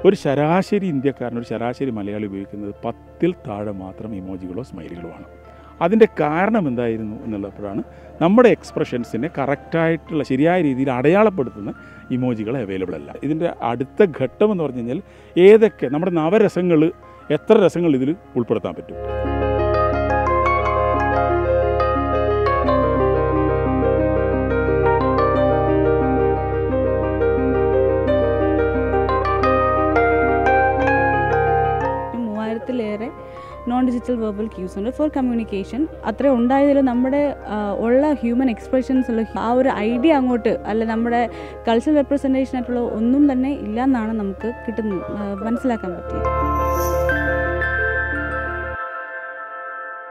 ഒരു ശരാശരി ഇന്ത്യക്കാരൻ ഒരു ശരാശരി മലയാളി ഉപയോഗിക്കുന്നത് പത്തിൽ താഴെ മാത്രം ഇമോജികളോ സ്മൈലികളോ ആണ് അതിൻ്റെ കാരണം എന്തായിരുന്നു എന്നുള്ളപ്പോഴാണ് നമ്മുടെ എക്സ്പ്രഷൻസിനെ കറക്റ്റായിട്ടുള്ള ശരിയായ രീതിയിൽ അടയാളപ്പെടുത്തുന്ന ഇമോജികൾ അവൈലബിൾ അല്ല ഇതിൻ്റെ അടുത്ത ഘട്ടം എന്ന് പറഞ്ഞു കഴിഞ്ഞാൽ ഏതൊക്കെ നമ്മുടെ നവരസങ്ങൾ എത്ര രസങ്ങൾ ഇതിൽ ഉൾപ്പെടുത്താൻ പറ്റും മൂവായിരത്തിലേറെ നോൺ ഡിജിറ്റൽ വെർബൽ ക്യൂസ് ഉണ്ട് ഫോർ കമ്മ്യൂണിക്കേഷൻ അത്ര ഉണ്ടായതിൽ നമ്മുടെ ആ, ഉള്ള ഹ്യൂമൻ എക്സ്പ്രഷൻസിൽ ആ ഒരു ഐഡിയ അങ്ങോട്ട് അല്ല നമ്മുടെ കൾച്ചറൽ റെപ്രസെൻറ്റേഷൻ ആയിട്ടുള്ള ഒന്നും തന്നെ ഇല്ല എന്നാണ് നമുക്ക് കിട്ടുന്നത് ആ, മനസ്സിലാക്കാൻ പറ്റിയത്